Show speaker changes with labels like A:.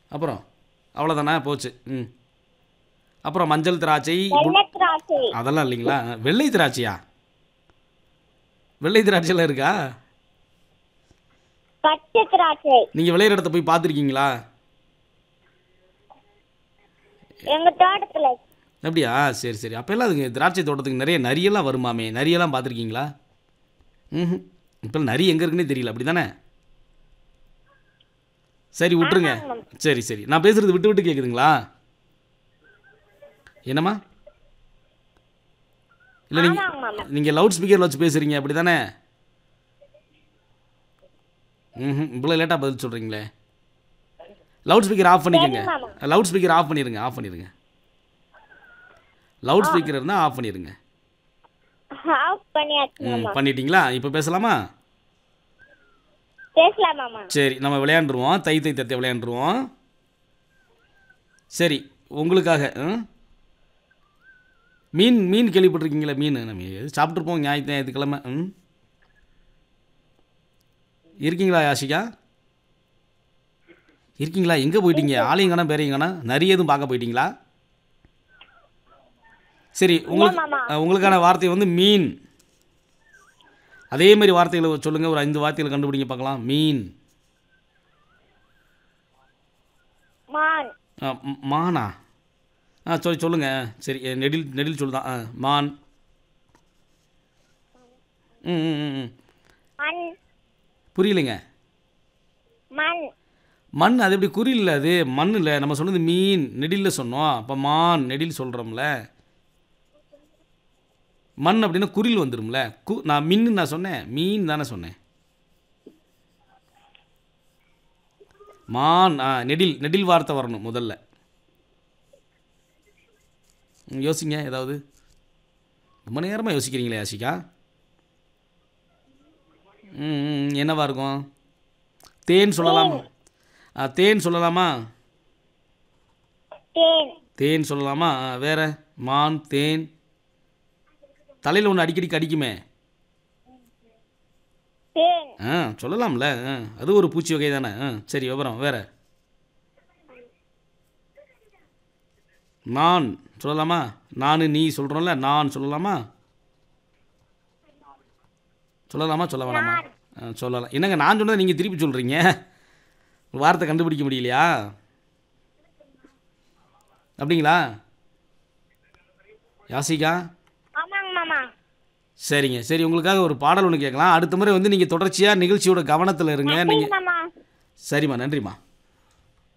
A: அப்புறம் அவ்வளோதானே போச்சு ம் அப்புறம் மஞ்சள் திராட்சை கு-
B: வெள்ளை திராட்சை
A: அதெல்லாம் இல்லைங்களா வெள்ளை திராட்சையா வெள்ளை திராட்சைலாம் இருக்கா
B: பச்சை திராட்சை
A: நீங்கள் விளையிற இடத்த போய் பார்த்துருக்கீங்களா
B: எங்க தோட்டத்துல
A: அப்படியா சரி சரி அப்போல்லாம் அதுங்க திராட்சை தோட்டத்துக்கு நிறைய நரியெல்லாம் வருமாமே நரியெல்லாம் பார்த்துருக்கீங்களா ம் இப்போ நரி எங்கே இருக்குன்னே தெரியல அப்படி தானே சரி விட்டுருங்க சரி சரி நான் பேசுகிறது விட்டு விட்டு கேட்குதுங்களா என்னம்மா இல்லை நீங்கள்
B: ஆமாங்க மாமா
A: நீங்கள் லவுட் ஸ்பீக்கரில் வச்சு பேசுகிறீங்க அப்படி தானே ம் இவ்வளோ லேட்டாக பதில் சொல்கிறீங்களே லவுட் ஸ்பீக்கர் ஆஃப் பண்ணிக்கோங்க
B: சரி,
A: லவுட் ஸ்பீக்கர் ஆஃப் பண்ணிடுங்க ஆஃப் பண்ணிடுங்க லவுட் ஸ்பீக்கர் இருந்தால் ஆஃப் பண்ணிடுங்க
B: ஆஃப் பண்ணியாச்சு
A: ம்
B: மாமா
A: பண்ணிட்டீங்களா இப்போ பேசலாமா
B: பேசலாம் மாமா
A: சரி நம்ம விளையாண்டுருவோம் தை தை தத்தை விளையாண்டுருவோம் சரி உங்களுக்காக ம்? மீன் மீன் கேள்விப்பட்டிருக்கீங்களா மீன் நம்ம எது சாப்பிட்ருப்போம் ஞாயிற்று ஞாயிற்றுக்கிழமை ம் இருக்கீங்களா யாஷிகா இருக்கீங்களா எங்கே போயிட்டீங்க ஆளையும் காணா பேரையும் காணா நிறைய எதுவும் பார்க்க போயிட்டீங்களா சரி உங்களுக்கு
B: மாமா.
A: அஹ், உங்களுக்கான வார்த்தை வந்து மீன் அதே மாதிரி வார்த்தைகளை சொல்லுங்கள் ஒரு ஐந்து வார்த்தைகளை கண்டுபிடிங்க பார்க்கலாம் மீன்
B: மான்
A: ஆ, ம், மானா ஆ சொல்லி சொல்லுங்கள் சரி எ, நெடில் நெடில் சொல்லுதான் ஆ மான் ம் ம் ம், ம்
B: மண்
A: புரியலைங்க
B: மண்
A: மண் அது எப்படி குறியில் அது மண் இல்லை நம்ம சொன்னது மீன் நெடிலில் சொன்னோம் அப்போ மான் நெடில் சொல்கிறோம்ல மண் அப்படின்னா குறில் வந்துரும்ல கு நான் மின்னு நான் சொன்னேன் மீன் தானே சொன்னேன் மான் ஆ நெடில் நெடில் வார்த்தை வரணும் முதல்ல ம், யோசிங்க ஏதாவது ரொம்ப நேரமாக யோசிக்கிறீங்களே யாசிகா ம் ம், என்னவா இருக்கும் தேன் சொல்லலாமா ஆ தேன் சொல்லலாமா
B: தேன்
A: தேன் சொல்லலாமா ஆ, வேற மான் தேன் தலையில் ஒன்று அடிக்கடி கடிக்குமே
B: தேன்
A: ஆ சொல்லலாம்ல ஆ அது ஒரு பூச்சி வகை தானே ஆ சரி விவரம் வேற நான் சொல்லலாமா நான் நீ சொல்கிறோம்ல நான் சொல்லலாமா சொல்லலாமா சொல்ல வேணாமா ஆ சொல்லலாம் என்னங்க நான் சொன்னதை நீங்கள் திருப்பி சொல்கிறீங்க வார்த்தை கண்டுபிடிக்க முடியலையா அப்படிங்களா யாசிகா
B: ஆமாங்க மாமா
A: சரிங்க சரி உங்களுக்காக ஒரு பாடல் ஒன்று கேட்கலாம் அடுத்த முறை வந்து நீங்கள் தொடர்ச்சியாக நிகழ்ச்சியோட கவனத்தில் இருங்க நீங்கள்
B: மாமா
A: சரிம்மா நன்றிம்மா